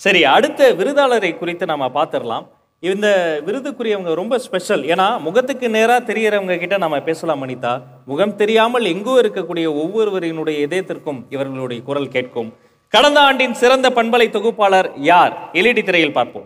சரி அடுத்த விருதாளரை குறித்து நாம பார்த்துடலாம் இந்த விருதுக்குரியவங்க ரொம்ப ஸ்பெஷல் ஏன்னா முகத்துக்கு நேரா தெரியறவங்க கிட்ட நம்ம பேசலாம் அனிதா முகம் தெரியாமல் எங்கோ இருக்கக்கூடிய ஒவ்வொருவரினுடைய இதயத்திற்கும் இவர்களுடைய குரல் கேட்கும் கடந்த ஆண்டின் சிறந்த பண்பலை தொகுப்பாளர் யார் எல்இடி திரையில் பார்ப்போம்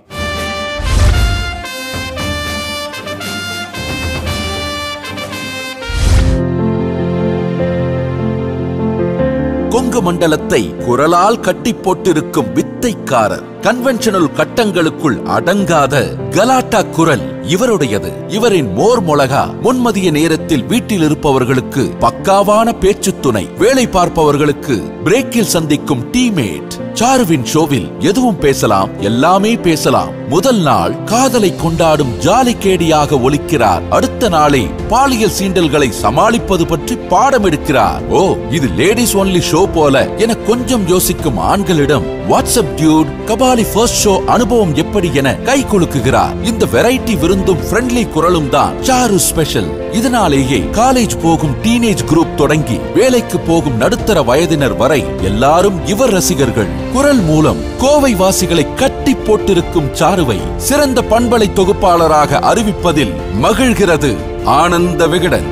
கொங்கு மண்டலத்தை குரலால் கட்டி போட்டிருக்கும் வித்தைக்காரர் கன்வென்ஷனல் கட்டங்களுக்குள் அடங்காத கலாட்டா குரல் இவருடையது இவரின் மோர் மொளகா முன்மதிய நேரத்தில் வீட்டில் இருப்பவர்களுக்கு பக்காவான பேச்சுத் துணை வேலை பார்ப்பவர்களுக்கு பிரேக்கில் சந்திக்கும் டீமேட் சாருவின் ஷோவில் எதுவும் பேசலாம் எல்லாமே பேசலாம் முதல் நாள் காதலை கொண்டாடும் ஜாலி கேடியாக ஒலிக்கிறார் அடுத்த நாளே பாலியல் சீண்டல்களை சமாளிப்பது பற்றி பாடம் எடுக்கிறார் ஓ இது லேடிஸ் ஒன்லி ஷோ போல என கொஞ்சம் யோசிக்கும் ஆண்களிடம் WhatsApp dude Kabali first show அனுபவம் எப்படி என கை குலுக்குகிறார் இந்த வெரைட்டி விருந்தும் ஃப்ரெண்ட்லி குரலும் தான் சாரு ஸ்பெஷல் இதனாலேயே காலேஜ் போகும் டீனேஜ் குரூப் தொடங்கி வேலைக்கு போகும் நடுத்தர வயதினர் வரை எல்லாரும் இவர் ரசிகர்கள் குரல் மூலம் கோவை வாசிகளை கட்டி போட்டிருக்கும் சாருவை சிறந்த பண்பலை தொகுப்பாளராக அறிவிப்பதில் மகிழ்கிறது ஆனந்த விகடன்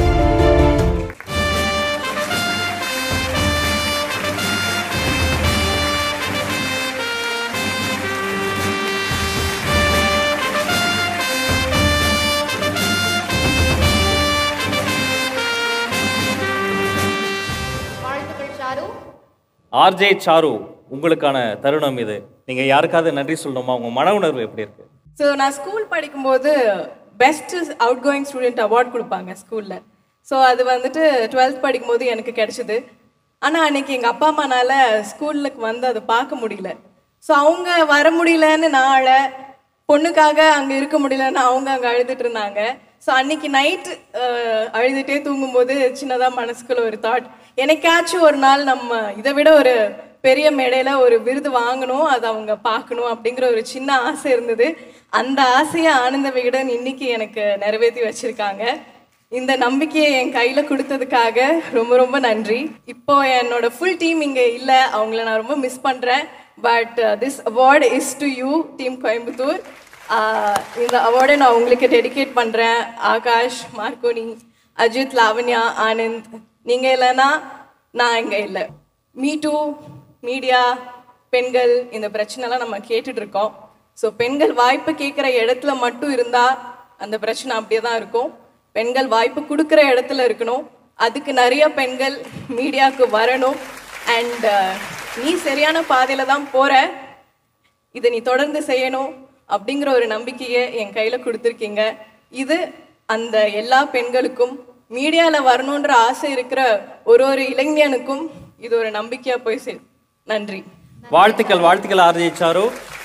வாழ்த்துக்கள் ஷாரு ஆர்ஜே சாரு உங்களுக்கான தருணம் இது நீங்க யாருக்காவது நன்றி சொல்லணுமா உங்க மன உணர்வு எப்படி இருக்கு ஸோ நான் ஸ்கூல் படிக்கும்போது best outgoing student award கொடுப்பாங்க ஸ்கூலில் ஸோ அது வந்துட்டு டுவெல்த் படிக்கும்போது எனக்கு கிடைச்சிது ஆனால் அன்னைக்கு எங்கள் அப்பா அம்மானால ஸ்கூலுக்கு வந்து அதை பார்க்க முடியல ஸோ அவங்க வர முடியலன்னு நான் அழ பொண்ணுக்காக அங்கே இருக்க முடியலன்னு அவங்க அங்கே அழுதுட்டு இருந்தாங்க ஸோ அன்னைக்கு நைட் அழுதுகிட்டே தூங்கும்போது சின்னதாக மனசுக்குள்ள ஒரு தாட் என்னைக்காச்சும் ஒரு நாள் நம்ம இதை விட ஒரு பெரிய மேடையில ஒரு விருது வாங்கணும் அதை அவங்க பார்க்கணும் அப்படிங்கிற ஒரு சின்ன ஆசை இருந்தது அந்த ஆசையை ஆனந்த விகடன் இன்னைக்கு எனக்கு நிறைவேற்றி வச்சிருக்காங்க இந்த நம்பிக்கையை என் கையில கொடுத்ததுக்காக ரொம்ப ரொம்ப நன்றி இப்போ என்னோட ஃபுல் டீம் இங்க இல்ல அவங்கள நான் ரொம்ப மிஸ் பண்றேன் but this award is to you team Coimbatore ah இந்த அவார்டை நான் உங்களுக்கு டெடிகேட் பண்றேன் ஆகாஷ் மார்கோனி அஜித் லாவண்யா ஆனந்த் நீங்க இல்லைன்னா நான் இங்க இல்லை மீ டூ மீடியா பெண்கள் இந்த பிரச்சனைலாம் நம்ம கேட்டுட்டு இருக்கோம் ஸோ பெண்கள் வாய்ப்பு கேட்குற இடத்துல மட்டும் இருந்தா அந்த பிரச்சனை அப்படியே தான் இருக்கும் பெண்கள் வாய்ப்பு கொடுக்குற இடத்துல இருக்கணும் அதுக்கு நிறைய பெண்கள் மீடியாவுக்கு வரணும் அண்ட் நீ சரியான பாதையில தான் போற இதை நீ தொடர்ந்து செய்யணும் அப்படிங்கிற ஒரு நம்பிக்கையை என் கையில கொடுத்துருக்கீங்க இது அந்த எல்லா பெண்களுக்கும் மீடியால வரணுன்ற ஆசை இருக்கிற ஒரு ஒரு இளைஞனுக்கும் இது ஒரு நம்பிக்கையா போய் சேரும் நன்றி வாழ்த்துக்கள் வாழ்த்துக்கள் ஆர்ஜே சாரு